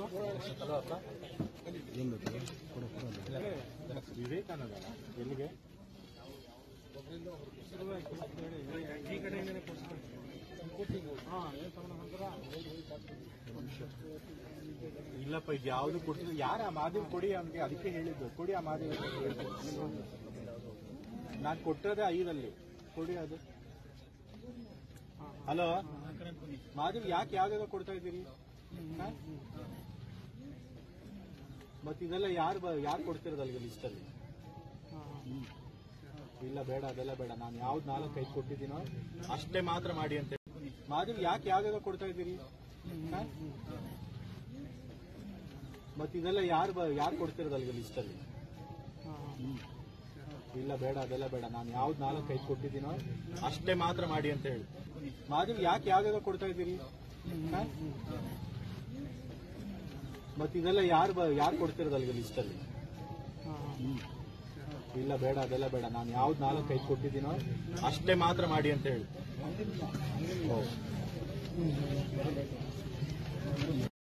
ಏನು ಬೇಕು ಕೊಡು ಕೊಡು ವಿವೇಕಾನಂದ ಎಲ್ಲಿಗೆ ಈ ಕಡೆಯಿಂದನೇ ಇಲ್ಲಪ್ಪ ಇದು ಯಾವ್ದು ಕೊಡ್ತಿದ್ರು ಯಾರ ಆ ಮಾದೇವ್ ಕೊಡಿ ಅವ್ನಿಗೆ ಅದಕ್ಕೆ ಹೇಳಿದ್ದು ಕೊಡಿ ಆ ಮಾದೇವ್ ಅಂತ ಹೇಳಿದ್ದು. ನಾನ್ ಕೊಟ್ಟದೆ ಐದಲ್ಲಿ ಕೊಡಿ ಅದು ಹಲೋ ಮಾದೇವ್ ಯಾಕೆ ಯಾವ್ದಾವ ಕೊಡ್ತಾ ಇದ್ದೀರಿ ಹಾ? ಮತ್ ಇದೆಲ್ಲ ಯಾರು ಯಾರು ಕೊಡ್ತಿರೋದು ಅಲ್ಲಿಗೆ ಲಿಸ್ಟಲ್ಲಿ ಇಲ್ಲ ಬೇಡ ಅದೆಲ್ಲ ಬೇಡ ನಾನು ಯಾವ್ದು ನಾಲ್ಕು ಐದು ಕೊಟ್ಟಿದ್ದೀನೋ ಅಷ್ಟೇ ಮಾತ್ರ ಮಾಡಿ ಅಂತ ಹೇಳಿ. ಮಾದೇವ್ ಯಾಕೆ ಯಾವ್ದಾವ ಕೊಡ್ತಾ ಇದ್ದೀರಿ ಹಾ? ಮತ್ ಇದೆಲ್ಲ ಯಾರು ಯಾರು ಕೊಡ್ತಿರೋದು ಅಲ್ಲಿಗೆ ಲಿಸ್ಟಲ್ಲಿ ಇಲ್ಲ ಬೇಡ ಅದೆಲ್ಲ ಬೇಡ ನಾನು ಯಾವ್ದು ನಾಲ್ಕು ಐದು ಕೊಟ್ಟಿದ್ದೀನೋ ಅಷ್ಟೇ ಮಾತ್ರ ಮಾಡಿ ಅಂತ ಹೇಳಿ ಮಾದೇವ್ ಯಾಕೆ ಯಾವ್ದಾವ ಕೊಡ್ತಾ ಇದ್ದೀರಿ ಹಾ? ಮತ್ ಇದೆಲ್ಲ ಯಾರು ಯಾರು ಕೊಡ್ತಿರೋದು ಅಲ್ಲಿಗೆ ಲಿಸ್ಟಲ್ಲಿ ಇಲ್ಲ ಬೇಡ ಅದೆಲ್ಲ ಬೇಡ ನಾನು ಯಾವ್ದು ನಾಲ್ಕು ಐದು ಕೊಟ್ಟಿದ್ದೀನೋ ಅಷ್ಟೇ ಮಾತ್ರ ಮಾಡಿ ಅಂತ ಹೇಳಿ